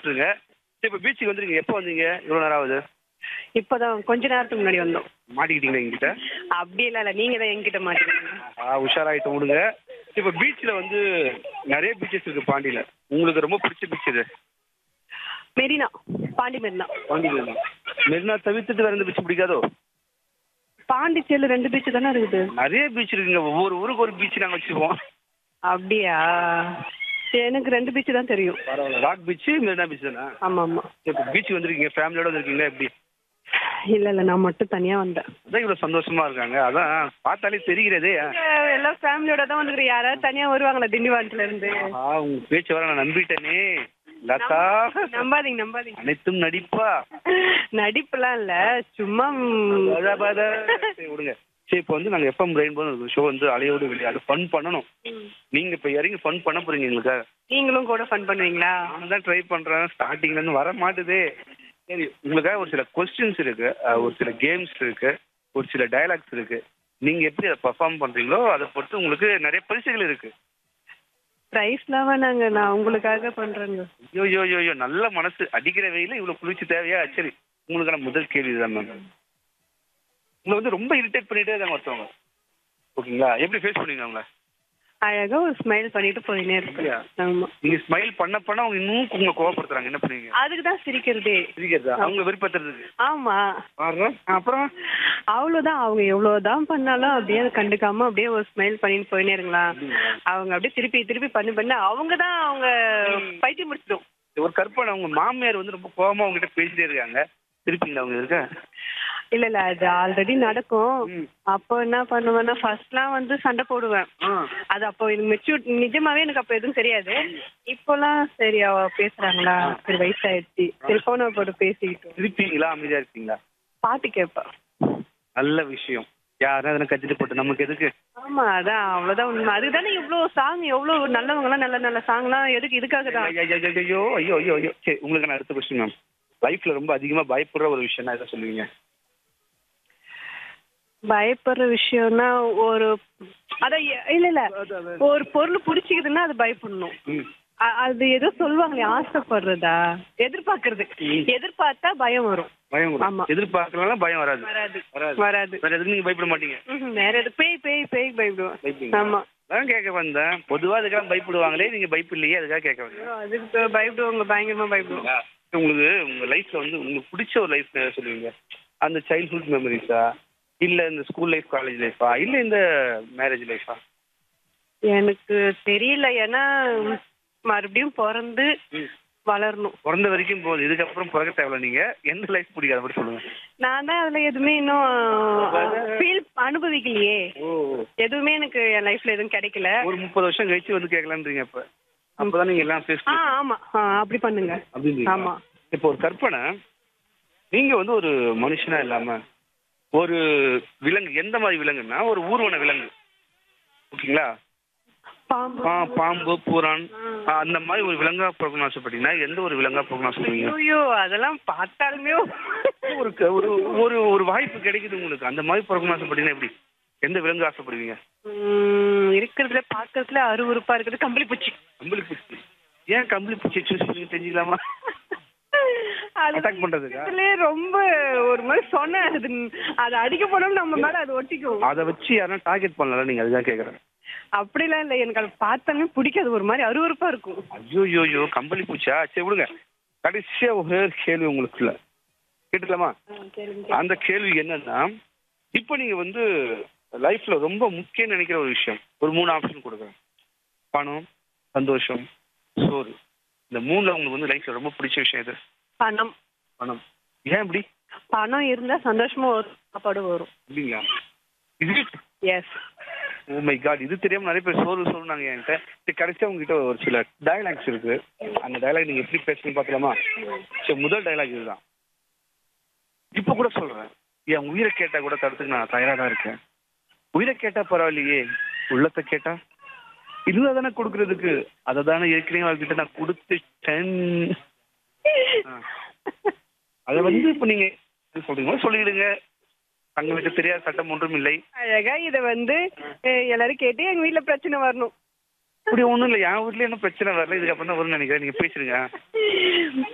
விட்டுருங்க சரி இப்போ பீச்சுக்கு வந்துருங்க எப்போ வந்தீங்க இவ்வளோ நேரம் ஆகுது இப்போதான் கொஞ்ச நேரத்துக்கு முன்னாடி வந்தோம் மாட்டிக்கிட்டீங்களா எங்கிட்ட அப்படி இல்ல இல்ல நீங்க தான் என்கிட்ட மாட்டீங்க ஆ உஷாராயிட்டு விடுங்க இப்போ பீச்சில் வந்து நிறைய பீச்சஸ் இருக்கு பாண்டியில் உங்களுக்கு ரொம்ப பிடிச்ச பீச் இது மெரினா பாண்டி மெரினா பாண்டியில் தான் மெரினா தவிர்த்துட்டு வேற எந்த பீச் பிடிக்காதோ பாண்டிச்சேரியில் ரெண்டு பீச் தானே இருக்குது நிறைய பீச் இருக்குங்க ஒவ்வொரு ஊருக்கு ஒரு பீச் நாங்கள் வச்சுருவோம் அப்படியா சரி, எனக்கு ரெண்டு பீச் தான் தெரியும் பரவாயில்ல ராக் பீச் மெரினா பீச் தானே ஆமா ஆமா இப்போ பீச் வந்திருக்கீங்க ஃபேமிலியோட வந்திருக்கீங்களா எப்படி இல்ல இல்ல நான் மட்டும் தனியா வந்தேன் அதான் இவ்வளோ சந்தோஷமா இருக்காங்க அதான் பார்த்தாலே தெரிகிறதே அஹ் எல்லாம் ஃபேமிலியோட தான் வந்துக்கிறேன் யாராவது தனியா வருவாங்களா திண்டிவனத்துல இருந்து ஆ உங்க பேச்சு வர நான் நம்பிட்டேனே லதா நம்பாதீங்க நம்பாதீங்க அனைத்தும் நடிப்பா நடிப்புலாம் இல்ல சும்மா ம், பத பத. சரி விடுங்க சரி இப்போ வந்து நாங்கள் எஃப்எம் ரெயின்போ ஷோ வந்து அலையோடு விளையாடு ஃபன் பண்ணணும் நீங்க இப்போ இறங்கி ஃபன் பண்ண போறீங்க எங்களுக்கு நீங்களும் கூட ஃபன் பண்ணுவீங்களா நானும் தான் ட்ரை பண்றேன் ஸ்டார்டிங்ல இருந்து வர மாட்டுதே சரி உங்களுக்காக ஒரு சில கொஸ்டின்ஸ் இருக்கு அஹ், ஒரு சில கேம்ஸ் இருக்கு ஒரு சில டயலாக்ஸ் இருக்கு நீங்க எப்படி அதை பர்ஃபார்ம் பண்றீங்களோ அதை பொறுத்து உங்களுக்கு நிறைய பரிசுகள் இருக்கு ப்ரைஸ்லாம் வேணாங்க நான் உங்களுக்காக பண்றேங்க ஐயோ ஐயோ ஐயோ, ஐயோ நல்ல மனசு அடிக்கிற வெயில இவ்வளவு குளிர்ச்சி தேவையா சரி உங்களுக்கான முதல் கேள்வி தான் மேம் உங்களை வந்து ரொம்ப இரிட்டேட் பண்ணிட்டே இருக்காங்க ஒருத்தவங்க ஓகேங்களா எப்படி ஃபேஸ் பண்ணுவீங்க அவங்கள அழகா ஒரு ஸ்மைல் பண்ணிட்டு போயினே அப்படியா? இருக்கேன் ஆமா நீங்க ஸ்மைல் பண்ண பண்ண அவங்க இன்னும் உங்களை கோவப்படுத்துறாங்க என்ன பண்ணுவீங்க அதுக்கு தான் சிரிக்கிறதே சிரிக்கிறதா அவங்க வெறுப்பத்துறதுக்கு ஆமா பாருங்க அப்புறம் அவ்வளவுதான் அவங்க எவ்வளவுதான் பண்ணாலும் அப்படியே அதை கண்டுக்காம அப்படியே ஒரு ஸ்மைல் பண்ணிட்டு போயினே இருங்களா அவங்க அப்படியே திருப்பி திருப்பி பண்ணி பண்ண அவங்க தான் அவங்க பைத்தியம் முடிச்சிடும் ஒரு கற்பனை உங்க மாமியார் வந்து ரொம்ப கோவமா உங்ககிட்ட பேசிட்டே இருக்காங்க திருப்பிங்களா அவங்க இருக்க இல்ல இல்ல அது ஆல்ரெடி நடக்கும் ம். அப்போ என்ன பண்ணுவேன்னா ஃபர்ஸ்ட்லாம் வந்து சண்டை போடுவேன் அது அப்போ இது மெச்சூர் நிஜமாவே எனக்கு அப்போ எதுவும் தெரியாது இப்போலாம் சரி அவ பேசுறாங்களா சரி வயசாயிடுச்சு சரி போன போட்டு பேசிக்கிட்டோம் திருப்பிங்களா அமைதியா இருப்பீங்களா பாட்டு கேட்பேன் நல்ல விஷயம் யாரும் அதனை கத்திட்டு போட்டு நமக்கு எதுக்கு ஆமா அதான் அவ்வளவுதான் உண்மை அதுதானே இவ்வளவு சாங் எவ்வளவு நல்லவங்கலாம் நல்ல நல்ல சாங்லாம் எதுக்கு இதுக்காக தான் ஐயோ ஐயோ, ஐயோ ஐயோ ஐயோ ஐயோ சரி உங்களுக்கு நான் அடுத்த கொஸ்டின் மேம் லைஃப்ல ரொம்ப அதிகமா பயப்படுற ஒரு விஷயம் எதை சொல்லுவீங்க பயப்படுற விஷயம்னா ஒரு அதான் எ- இல்ல இல்ல ஒரு பொருள் பிடிச்சிக்குதுன்னா அது பயப்படணும் ம். அ- அது ஏதோ சொல்லுவாங்களே ஆசைப்படுறதா எதிர்பார்க்கறது எதிர்பார்த்தா பயம் வரும் பயம் வரும். ஆமா. எதிர்பார்க்கலாம் பயம் வராது வராது வராது வராது வேற எதுக்கு நீங்க பயப்பட மாட்டீங்க ம்ஹும். வேற எது பேய் பேய் பேய் பயப்படுவேன் பயப்பீங்க ஆமா அதான் கேட்க வந்தேன் பொதுவா அதுக்கெல்லாம் பயப்படுவாங்களே நீங்க பயப்படலையே அதுக்காக கேட்க வந்தேன் ஐயோ, அதுக்கு பயப்படுவாங்க பயங்கரமா பயப்படுவோம் உங்களுக்கு உங்க லைஃப்ல வந்து உங்களுக்கு பிடிச்ச ஒரு லைஃப் சொல்லுவீங்க அந்த சைல்ட்ஹுட் மெமரிஸா இல்ல இந்த ஸ்கூல் லைஃப் காலேஜ் லைஃபா இல்ல இந்த மேரேஜ் லைஃபா எனக்கு தெரியல ஏன்னா மறுபடியும் பிறந்து வளரணும் பிறந்த வரைக்கும் போகுது இதுக்கப்புறம் பிறக்க தேவையில்ல நீங்க எந்த லைஃப் பிடிக்காத மட்டும் சொல்லுங்க நான் தான் அதுல எதுவுமே இன்னும் ஃபீல் அனுபவிக்கலையே ஓ எதுவுமே எனக்கு என் லைஃப்ல எதுவும் கிடைக்கல ஒரு முப்பது வருஷம் கழிச்சு வந்து கேட்கலான்றீங்க அப்ப அப்பதான் நீங்க எல்லாம் ஃபேஸ் ஆ ஆமா ஆ, அப்படி பண்ணுங்க அப்படின்னு ஆமா இப்போ ஒரு கற்பனை நீங்க வந்து ஒரு மனுஷனா இல்லாம ஒரு விலங்கு எந்த மாதிரி விலங்குன்னா ஒரு ஊர்வன விலங்கு ஓகேங்களா பாம்பு பா பாம்பு பூரான் ஆ, அந்த மாதிரி ஒரு விலங்கா பிறக்கணும் ஆசைப்பட்டீங்கன்னா எந்த ஒரு விலங்கா பிறக்கணும் ஆசைப்படுவீங்க ஐயோ அதெல்லாம் பார்த்தாலுமே ஒரு க- ஒரு ஒரு ஒரு வாய்ப்பு கிடைக்குது உங்களுக்கு அந்த மாதிரி பிறக்கணும் ஆசைப்பட்டீங்கன்னா எப்படி எந்த விலங்கு ஆசைப்படுவீங்க உம், இருக்கிறதுல பார்க்கறதுல அருவருப்பா இருக்குது கம்பளி பூச்சி கம்பளி பூச்சி ஏன் கம்பளி பூச்சி சூஸ் பண்ணி தெரிஞ்சுக்கலாமா Attack பண்றதுக்கா? அதுலயே ரொம்ப ஒரு மாதிரி சொன்ன அது அது அடிக்க போனோம் நம்ம மேல அது ஒட்டிக்கும் அதை வச்சு யாரும் டார்கெட் பண்ணல நீங்க அதுதான் கேக்குறேன் அப்படிலாம் இல்ல எனக்கு அது பார்த்தாலுமே பிடிக்காது ஒரு மாதிரி அருவருப்பா இருக்கும் ஐயோ ஐயோ ஐயோ கம்பளி பூச்சா சரி விடுங்க கடைசியா ஒரே ஒரு கேள்வி உங்களுக்குள்ள கேட்டுக்கலாமா அந்த கேள்வி என்னன்னா இப்போ நீங்க வந்து லைஃப்ல ரொம்ப முக்கியம் நினைக்கிற ஒரு விஷயம் ஒரு மூணு ஆப்ஷன் கொடுக்குறேன் பணம் சந்தோஷம் சோறு இந்த மூணுல உங்களுக்கு வந்து லைஃப்ல ரொம்ப பிடிச்ச விஷயம் எது பணம் பணம் ஏன் இப்படி பணம் இருந்தா சந்தோஷமா வரும் சாப்பாடு வரும் இல்லைங்களா இது எஸ் ஓ மை காட் இது தெரியாம நிறைய பேர் சோறு சொல்லுனாங்க என்கிட்ட சரி கடைசியா உங்ககிட்ட ஒரு சில டயலாக்ஸ் இருக்கு அந்த டயலாக் நீங்க எப்படி பேசுறீங்க பார்க்கலாமா சரி முதல் டயலாக் இதுதான் இப்போ கூட சொல்றேன் என் உயிரை கேட்டா கூட தடுத்துக்கு நான் தயாரா தான் இருக்கேன் உயிரை கேட்டா பரவாயில்லையே உள்ளத்தை கேட்டா இருந்தா தானே கொடுக்கறதுக்கு அதை தானே ஏற்கனவே அவர்கிட்ட நான் கொடுத்துட்டேன் ஆ. அதை வந்து இப்போ நீங்க என்ன சொல்றீங்களோ சொல்லிடுங்க தங்களுக்கு தெரியாத சட்டம் ஒன்றும் இல்லை அழகா இத வந்து அஹ், எல்லாரும் கேட்டு எங்க வீட்ல பிரச்சனை வரணும் அப்படி ஒண்ணும் இல்லை என் வீட்ல என்ன பிரச்சனை வரல இதுக்கப்புறம் தான் வரும்னு நினைக்கிறேன் நீங்க பேசுறீங்க